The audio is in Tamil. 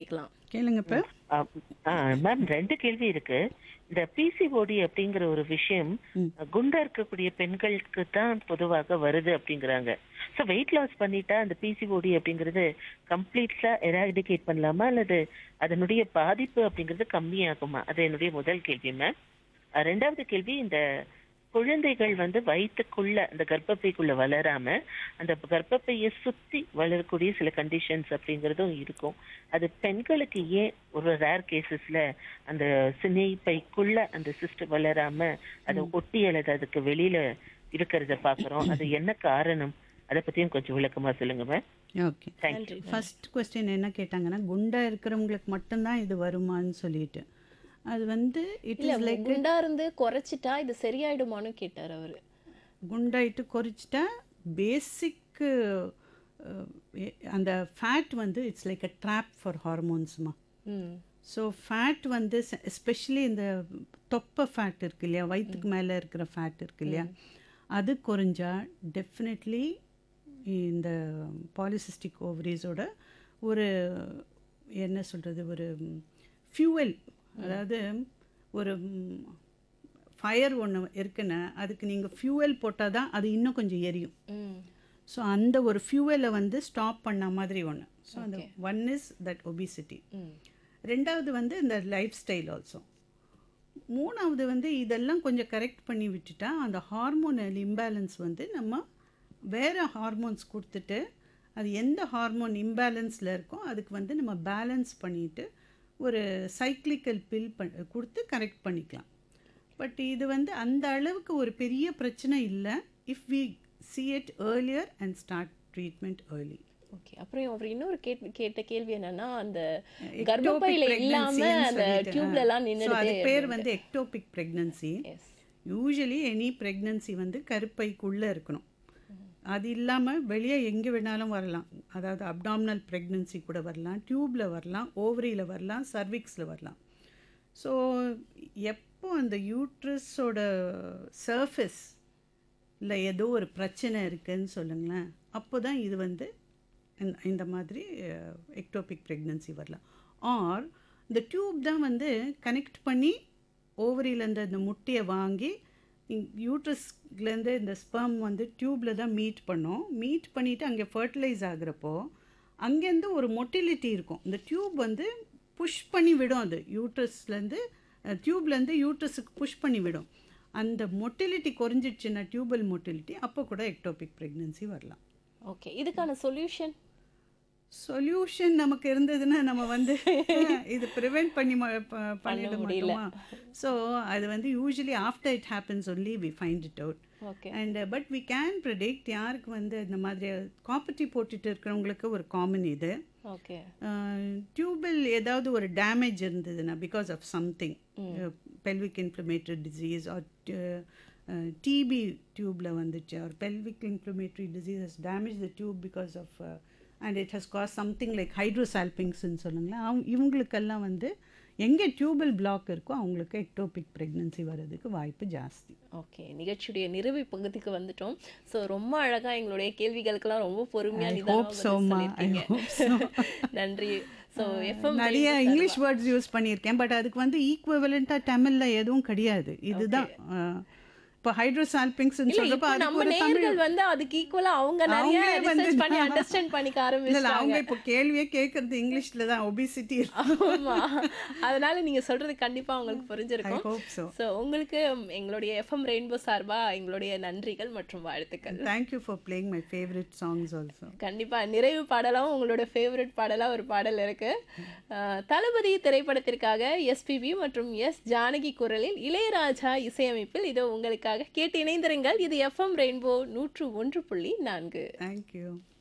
கேட்கலாம் கேளுங்க இப்ப மேம் ரெண்டு கேள்வி இருக்கு இந்த பிசிஓடி அப்படிங்கிற ஒரு விஷயம் குண்டா இருக்கக்கூடிய பெண்களுக்கு தான் பொதுவாக வருது அப்படிங்கிறாங்க ஸோ வெயிட் லாஸ் பண்ணிட்டா அந்த பிசிஓடி அப்படிங்கிறது கம்ப்ளீட்லா எராடிகேட் பண்ணலாமா அல்லது அதனுடைய பாதிப்பு அப்படிங்கிறது கம்மியாகுமா அது என்னுடைய முதல் கேள்வி மேம் ரெண்டாவது கேள்வி இந்த குழந்தைகள் வந்து வயிற்றுக்குள்ள அந்த கர்ப்பப்பைக்குள்ள வளராம அந்த கர்ப்பப்பையை சுத்தி வளரக்கூடிய சில கண்டிஷன்ஸ் அப்படிங்கறதும் இருக்கும் அது பெண்களுக்கு ஏன் ஒரு ரேர் கேசஸ்ல அந்த சினை பைக்குள்ள அந்த சிஸ்டம் வளராம அதை ஒட்டி அல்லது அதுக்கு வெளியில இருக்கிறத பாக்குறோம் அது என்ன காரணம் அதை பத்தியும் கொஞ்சம் விளக்கமா சொல்லுங்க ma'am okay thank you first question என்ன கேட்டாங்கன்னா குண்டா இருக்கிறவங்களுக்கு மட்டும்தான் இது வருமான்னு சொல்லிட்டு அது வந்து இட் இல்ல இஸ் லைக் குண்டா இருந்து குறைச்சிட்டா இது சரியாயிடுமான்னு கேட்டார் அவரு குண்டாயிட்டு குறைச்சிட்டா பேசிக் அந்த ஃபேட் வந்து it's like a trap for ஹார்மோன்ஸ்மா ம் ஸோ ஃபேட் வந்து எஸ்பெஷலி இந்த தொப்பை ஃபேட் இருக்கு இல்லையா வயிற்றுக்கு மேலே இருக்கிற ஃபேட் இருக்கு இல்லையா அது குறைஞ்சா டெஃபினெட்லி இந்த பாலிசிஸ்டிக் ஓவரிஸோட ஒரு என்ன சொல்கிறது ஒரு ஃபியூவல் அதாவது ஒரு ஃபயர் ஒன்று இருக்குன்னா அதுக்கு நீங்கள் ஃபியூவல் போட்டால் தான் அது இன்னும் கொஞ்சம் எரியும் ம் ஸோ அந்த ஒரு ஃபியூவலை வந்து ஸ்டாப் பண்ண மாதிரி ஒன்று ஸோ அந்த ஒன் இஸ் தட் ஒபிசிட்டி ம் ரெண்டாவது வந்து இந்த லைஃப் ஸ்டைல் ஆல்சோ மூணாவது வந்து இதெல்லாம் கொஞ்சம் கரெக்ட் பண்ணி விட்டுட்டா அந்த ஹார்மோனல் இம்பேலன்ஸ் வந்து நம்ம வேறு ஹார்மோன்ஸ் கொடுத்துட்டு அது எந்த ஹார்மோன் இம்பேலன்ஸில் இருக்கோ அதுக்கு வந்து நம்ம பேலன்ஸ் பண்ணிட்டு ஒரு சைக்ளிக்கல் பில் பண் கொடுத்து கரெக்ட் பண்ணிக்கலாம் பட் இது வந்து அந்த அளவுக்கு ஒரு பெரிய பிரச்சனை இல்லை if we see it earlier and start treatment early okay அப்புறம் அவர் இன்னொரு கேள்வி கேட்ட கேள்வி என்னன்னா அந்த Ectopic கர்ப்பப்பையில இல்லாம pregnancy-ன்னு அந்த சொல்லிட்டு, டியூப்ல எல்லாம் so நின்னுட்டு அதுக்கு பேர் வந்து ectopic pregnancy as usually any pregnancy வந்து கருப்பைக்குள்ளே இருக்கணும் அது இல்லாமல் வெளியே எங்கே வேணாலும் வரலாம் அதாவது அப்டாமினல் pregnancy கூட வரலாம் டியூப்பில் வரலாம் ஓவரியில் வரலாம் சர்விக்ஸில் வரலாம் ஸோ எப்போ அந்த யூட்ரஸோட சர்ஃபேஸ் இல்லை ஏதோ ஒரு பிரச்சனை இருக்குன்னு சொல்லுங்களேன் அப்போ தான் இது வந்து இந்த- இந்த மாதிரி எக்டோபிக் ப்ரெக்னன்சி வரலாம் ஆர் இந்த டியூப் தான் வந்து கனெக்ட் பண்ணி ஓவரியிலேருந்து அந்த முட்டையை வாங்கி யூட்ரஸ்லேருந்து இந்த ஸ்பெர்ம் வந்து டியூப்பில் தான் மீட் பண்ணோம் மீட் பண்ணிவிட்டு அங்கே ஃபர்டிலைஸ் ஆகுறப்போ அங்கேருந்து ஒரு மொட்டிலிட்டி இருக்கும் இந்த டியூப் வந்து புஷ் பண்ணி விடும் அது யூட்ரஸ்லேருந்து டியூப்லேருந்து யூட்ரஸுக்கு புஷ் பண்ணி விடும் அந்த மொட்டிலிட்டி குறைஞ்சிடுச்சுன்னா டியூபல் மொட்டிலிட்டி அப்போ கூட எக்டோபிக் ப்ரெக்னன்சி வரலாம் ஓகே இதுக்கான சொல்யூஷன் சொல்யூஷன் நமக்கு இருந்ததுன்னா நம்ம வந்து இது ப்ரிவெண்ட் பண்ணி ம- ப- பண்ணிட மாட்டோமா ஸோ அது வந்து usually after it happens only we find it out okay and but we can predict யாருக்கு வந்து இந்த மாதிரி காப்பர்ட்டி போட்டுட்டு இருக்கிறவங்களுக்கு ஒரு காமன் இது ஓகே டியூபில் ஏதாவது ஒரு டேமேஜ் இருந்ததுன்னா because of something pelvic inflammatory disease or TB டியூப்பில் வந்துச்சு or pelvic inflammatory disease damage the tube because of and it has cause something like ஹைட்ரோசால்பிங்ஸ்ன்னு சொல்லுங்களேன் அவங்க இவங்களுக்கெல்லாம் வந்து எங்கே டியூபல் பிளாக் இருக்கோ அவங்களுக்கு எக்டோபிக் ப்ரெக்னன்சி வர்றதுக்கு வாய்ப்பு ஜாஸ்தி ஓகே நிகழ்ச்சியுடைய நிறைவு பகுதிக்கு வந்துட்டோம் ஸோ ரொம்ப அழகா எங்களுடைய கேள்விகளுக்கெல்லாம் ரொம்ப பொறுமையா I நிதானமா hope பதில் so, ma. I சொல்லியிருக்கீங்க. hope so. நன்றி ஸோ எஃப்எம் நிறைய இங்கிலீஷ் வேர்ட்ஸ் யூஸ் பண்ணியிருக்கேன் பட் அதுக்கு வந்து ஈக்குவலண்ட்டாக தமிழில் எதுவும் கிடையாது இதுதான் அஹ், இப்போ ஹைட்ரோசால்பிங்ஸ் இல்ல சொல்றப்ப இப்போ அதுக்கு நம்ம ஒரு தமிழ் நேர்கள் வந்து அதுக்கு ஈக்குவலா அவங்க நிறைய அவங்களே வந்து ரிசர்ச் பண்ணி அண்டர்ஸ்டாண்ட் பண்ணிக்க இல்ல இல்ல அவங்க ஆரம்பிச்சாங்க இப்போ கேள்வியே கேட்கறது இங்கிலீஷ்ல தான் ஒபிசிட்டி ஆமா அதனால நீங்க சொல்றது கண்டிப்பா உங்களுக்கு ஐ புரிஞ்சிருக்கும் ஹோப் ஸோ ஸோ உங்களுக்கு எங்களுடைய எஃப்எம் ரெயின்போ சார்பா எங்களுடைய நன்றிகள் மற்றும் வாழ்த்துக்கள் thank you for playing my favourite songs also கண்டிப்பா நிறைவு பாடலாம் உங்களோட ஃபேவரட் பாடலா ஒரு பாடல் இருக்கு அஹ், தளபதி திரைப்படத்திற்காக எஸ்பிபி மற்றும் எஸ் ஜானகி குரலில் இளையராஜா இசையமைப்பில் இதோ உங்களுக்காக கேட்டு இணைந்திருங்கள் இது எஃப்எம் ரெயின்போ நூற்று ஒன்று புள்ளி நான்கு தேங்க்யூ